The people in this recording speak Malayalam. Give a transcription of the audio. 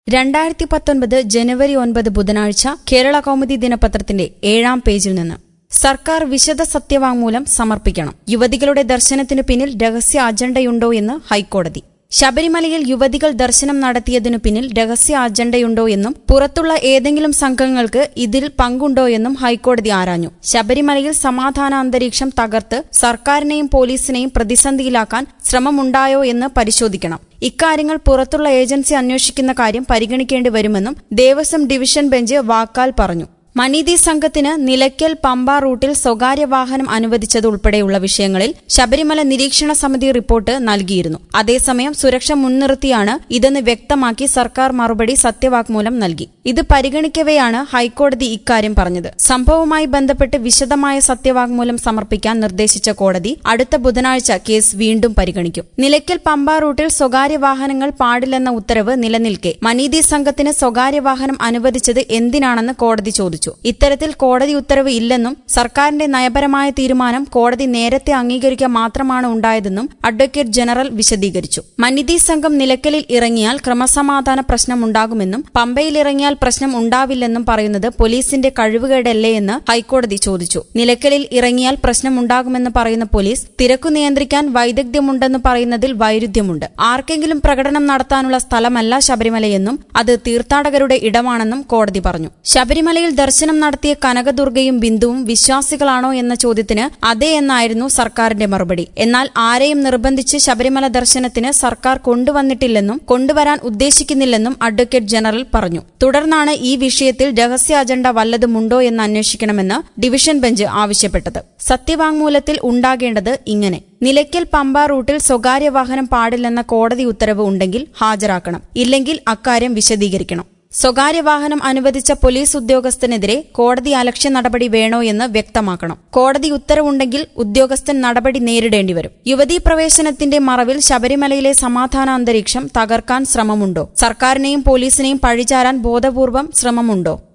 രണ്ടായിരത്തി പത്തൊൻപത് ജനുവരി ഒൻപത് ബുധനാഴ്ച കേരള കൗമുദി ദിനപത്രത്തിന്റെ ഏഴാം പേജിൽ നിന്ന് സർക്കാർ വിശദ സത്യവാങ്മൂലം സമർപ്പിക്കണം യുവതികളുടെ ദർശനത്തിനു പിന്നിൽ രഹസ്യ അജണ്ടയുണ്ടോ എന്ന് ഹൈക്കോടതി ശബരിമലയിൽ യുവതികൾ ദർശനം നടത്തിയതിനു പിന്നിൽ രഹസ്യ അജണ്ടയുണ്ടോ എന്നും പുറത്തുള്ള ഏതെങ്കിലും സംഘങ്ങൾക്ക് ഇതിൽ പങ്കുണ്ടോ എന്നും ഹൈക്കോടതി ആരാഞ്ഞു ശബരിമലയിൽ സമാധാന അന്തരീക്ഷം തകർത്ത് സർക്കാരിനെയും പോലീസിനെയും പ്രതിസന്ധിയിലാക്കാൻ ശ്രമമുണ്ടായോ എന്ന് പരിശോധിക്കണം ഇക്കാര്യങ്ങൾ പുറത്തുള്ള ഏജൻസി അന്വേഷിക്കുന്ന കാര്യം പരിഗണിക്കേണ്ടി വരുമെന്നും ദേവസ്വം ഡിവിഷൻ ബെഞ്ച് വാക്കാൽ പറഞ്ഞു മനിതി സംഘത്തിന് നിലയ്ക്കൽ പമ്പ റൂട്ടിൽ സ്വകാര്യ വാഹനം അനുവദിച്ചതുൾപ്പെടെയുള്ള വിഷയങ്ങളിൽ ശബരിമല നിരീക്ഷണ സമിതി റിപ്പോർട്ട് നൽകിയിരുന്നു അതേസമയം സുരക്ഷ മുൻനിർത്തിയാണ് ഇതെന്ന് വ്യക്തമാക്കി സർക്കാർ മറുപടി സത്യവാങ്മൂലം നൽകി ഇത് പരിഗണിക്കവെയാണ് ഹൈക്കോടതി ഇക്കാര്യം പറഞ്ഞത് സംഭവവുമായി ബന്ധപ്പെട്ട് വിശദമായ സത്യവാങ്മൂലം സമർപ്പിക്കാൻ നിർദ്ദേശിച്ച കോടതി അടുത്ത ബുധനാഴ്ച കേസ് വീണ്ടും പരിഗണിക്കും നിലയ്ക്കൽ പമ്പ റൂട്ടിൽ സ്വകാര്യ വാഹനങ്ങൾ പാടില്ലെന്ന ഉത്തരവ് നിലനിൽക്കെ മനീതി സംഘത്തിന് സ്വകാര്യ വാഹനം അനുവദിച്ചത് എന്തിനാണെന്ന് കോടതി ചോദിച്ചു ഇത്തരത്തിൽ കോടതി ഉത്തരവ് ഇല്ലെന്നും സർക്കാരിന്റെ നയപരമായ തീരുമാനം കോടതി നേരത്തെ അംഗീകരിക്കുക മാത്രമാണ് ഉണ്ടായതെന്നും അഡ്വക്കേറ്റ് ജനറൽ വിശദീകരിച്ചു മനിതി സംഘം നിലയ്ക്കലിൽ ഇറങ്ങിയാൽ ക്രമസമാധാന പ്രശ്നമുണ്ടാകുമെന്നും പമ്പയിൽ ഇറങ്ങിയാൽ പ്രശ്നം ഉണ്ടാവില്ലെന്നും പറയുന്നത് പോലീസിന്റെ കഴിവുകേടല്ലേ എന്ന് ഹൈക്കോടതി ചോദിച്ചു നിലയ്ക്കലിൽ ഇറങ്ങിയാൽ പ്രശ്നമുണ്ടാകുമെന്ന് പറയുന്ന പോലീസ് തിരക്കു നിയന്ത്രിക്കാൻ വൈദഗ്ധ്യമുണ്ടെന്ന് പറയുന്നതിൽ വൈരുദ്ധ്യമുണ്ട് ആർക്കെങ്കിലും പ്രകടനം നടത്താനുള്ള സ്ഥലമല്ല ശബരിമലയെന്നും അത് തീർത്ഥാടകരുടെ ഇടമാണെന്നും കോടതി പറഞ്ഞു ശബരിമലയിൽ ദർശനം നടത്തിയ കനകദുർഗയും ബിന്ദുവും വിശ്വാസികളാണോ എന്ന ചോദ്യത്തിന് അതെ എന്നായിരുന്നു സർക്കാരിന്റെ മറുപടി എന്നാൽ ആരെയും നിർബന്ധിച്ച് ശബരിമല ദർശനത്തിന് സർക്കാർ കൊണ്ടുവന്നിട്ടില്ലെന്നും കൊണ്ടുവരാൻ ഉദ്ദേശിക്കുന്നില്ലെന്നും അഡ്വക്കേറ്റ് ജനറൽ പറഞ്ഞു തുടർന്നാണ് ഈ വിഷയത്തിൽ രഹസ്യ അജണ്ട വല്ലതുമുണ്ടോ എന്ന് അന്വേഷിക്കണമെന്ന് ഡിവിഷൻ ബെഞ്ച് ആവശ്യപ്പെട്ടത് സത്യവാങ്മൂലത്തിൽ ഉണ്ടാകേണ്ടത് ഇങ്ങനെ നിലയ്ക്കൽ പമ്പ റൂട്ടിൽ സ്വകാര്യ വാഹനം പാടില്ലെന്ന കോടതി ഉത്തരവ് ഉണ്ടെങ്കിൽ ഹാജരാക്കണം ഇല്ലെങ്കിൽ അക്കാര്യം വിശദീകരിക്കണം സ്വകാര്യ വാഹനം അനുവദിച്ച പോലീസ് ഉദ്യോഗസ്ഥനെതിരെ കോടതി അലക്ഷ്യ നടപടി വേണോ എന്ന് വ്യക്തമാക്കണം കോടതി ഉത്തരവുണ്ടെങ്കിൽ ഉദ്യോഗസ്ഥൻ നടപടി നേരിടേണ്ടി വരും യുവതീ പ്രവേശനത്തിന്റെ മറവിൽ ശബരിമലയിലെ സമാധാന അന്തരീക്ഷം തകർക്കാൻ ശ്രമമുണ്ടോ സർക്കാരിനെയും പോലീസിനെയും പഴിചാരാൻ ബോധപൂർവം ശ്രമമുണ്ടോ